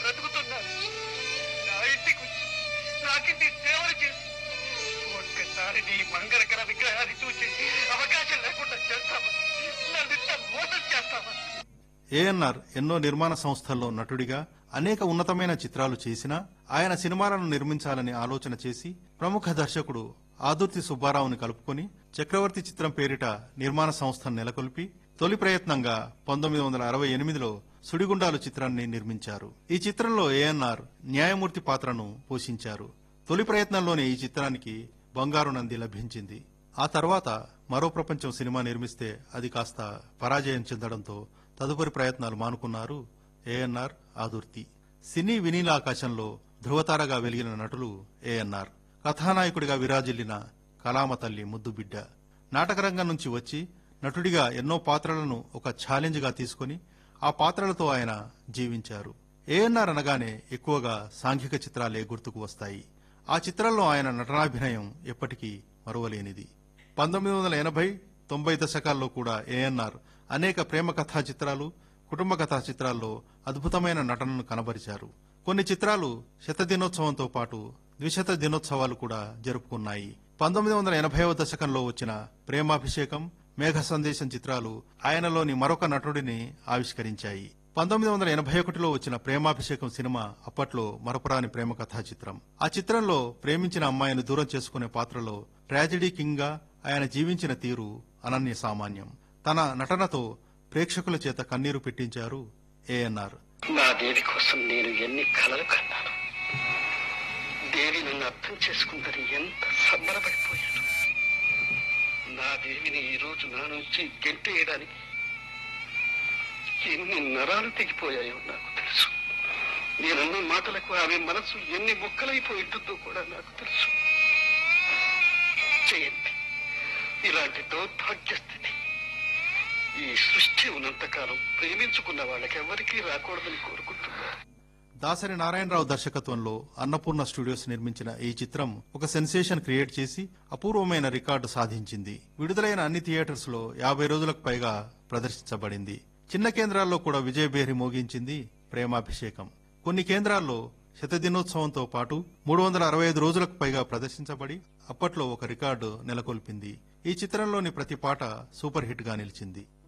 బ్రతుకుతున్నాను నా ఇంటికి వచ్చి నాకింటి సేవలు చేసి ఒక్కసారి నీ మంగళకర విగ్రహాన్ని చూసి అవకాశం లేకుండా చేస్తావా నన్ను ఇంత మోసం చేస్తావా ఏఎన్ఆర్ ఎన్నో నిర్మాణ సంస్థల్లో నటుడిగా అనేక ఉన్నతమైన చిత్రాలు చేసినా ఆయన సినిమాలను నిర్మించాలని ఆలోచన చేసి ప్రముఖ దర్శకుడు ఆదుర్తి సుబ్బారావుని కలుపుకొని చక్రవర్తి చిత్రం పేరిట నిర్మాణ సంస్థను నెలకొల్పి తొలి ప్రయత్నంగా పంతొమ్మిది వందల అరవై ఎనిమిదిలో సుడిగుండాలు చిత్రాన్ని నిర్మించారు ఈ చిత్రంలో ఏఎన్ఆర్ న్యాయమూర్తి పాత్రను పోషించారు తొలి ప్రయత్నంలోనే ఈ చిత్రానికి బంగారు నంది లభించింది ఆ తర్వాత మరో ప్రపంచం సినిమా నిర్మిస్తే అది కాస్త పరాజయం చెందడంతో తదుపరి ప్రయత్నాలు మానుకున్నారు ఏఎన్ఆర్ ఆదుర్తి సినీ వినీల ఆకాశంలో ధృవతారగా వెలిగిన నటులు ఏఎన్ఆర్ కథానాయకుడిగా విరాజిల్లిన కలామ తల్లి ముద్దుబిడ్డ నాటకరంగం నుంచి వచ్చి నటుడిగా ఎన్నో పాత్రలను ఒక ఛాలెంజ్ గా తీసుకుని ఆ పాత్రలతో ఆయన జీవించారు ఏఎన్ఆర్ అనగానే ఎక్కువగా సాంఘిక చిత్రాలే గుర్తుకు వస్తాయి ఆ చిత్రంలో ఆయన నటనాభినయం ఎప్పటికీ మరువలేనిది పంతొమ్మిది వందల ఎనభై తొంభై దశకాల్లో కూడా ఏఎన్ఆర్ అనేక ప్రేమ కథా చిత్రాలు కుటుంబ కథా చిత్రాల్లో అద్భుతమైన నటనను కనబరిచారు కొన్ని చిత్రాలు శత దినోత్సవంతో పాటు ద్విశత దినోత్సవాలు కూడా జరుపుకున్నాయి పంతొమ్మిది వందల ఎనభైవ దశకంలో వచ్చిన ప్రేమాభిషేకం మేఘ సందేశం చిత్రాలు ఆయనలోని మరొక నటుడిని ఆవిష్కరించాయి పంతొమ్మిది వందల ఎనభై ఒకటిలో వచ్చిన ప్రేమాభిషేకం సినిమా అప్పట్లో మరపురాని ప్రేమ కథా చిత్రం ఆ చిత్రంలో ప్రేమించిన అమ్మాయిని దూరం చేసుకునే పాత్రలో ట్రాజెడీ కింగ్ గా ఆయన జీవించిన తీరు అనన్య సామాన్యం తన నటనతో ప్రేక్షకుల చేత కన్నీరు పెట్టించారు ఏఎన్ఆర్ నా దేవి కోసం నేను ఎన్ని కలలు కన్నాను దేవి నన్ను అర్థం చేసుకుందని ఎంత సంబరపడిపోయాను నా దేవిని ఈ రోజు నా నుంచి గెంటేయడానికి ఎన్ని నరాలు తెగిపోయాయో నాకు తెలుసు నేనన్న మాటలకు ఆమె మనసు ఎన్ని ముక్కలైపోయి ఉంటుందో కూడా నాకు తెలుసు చేయండి ఇలాంటి దౌర్భాగ్య స్థితి ఈ సృష్టి ఉన్నంతకాలం ప్రేమించుకున్న వాళ్ళకి ఎవరికీ రాకూడదని కోరుకుంటున్నారు దాసరి నారాయణరావు దర్శకత్వంలో అన్నపూర్ణ స్టూడియోస్ నిర్మించిన ఈ చిత్రం ఒక సెన్సేషన్ క్రియేట్ చేసి అపూర్వమైన రికార్డు సాధించింది విడుదలైన అన్ని థియేటర్స్ లో యాభై రోజులకు పైగా ప్రదర్శించబడింది చిన్న కేంద్రాల్లో కూడా విజయభేరి మోగించింది ప్రేమాభిషేకం కొన్ని కేంద్రాల్లో శతదినోత్సవంతో పాటు మూడు వందల అరవై ఐదు రోజులకు పైగా ప్రదర్శించబడి అప్పట్లో ఒక రికార్డు నెలకొల్పింది ఈ చిత్రంలోని ప్రతి పాట సూపర్ హిట్ గా నిలిచింది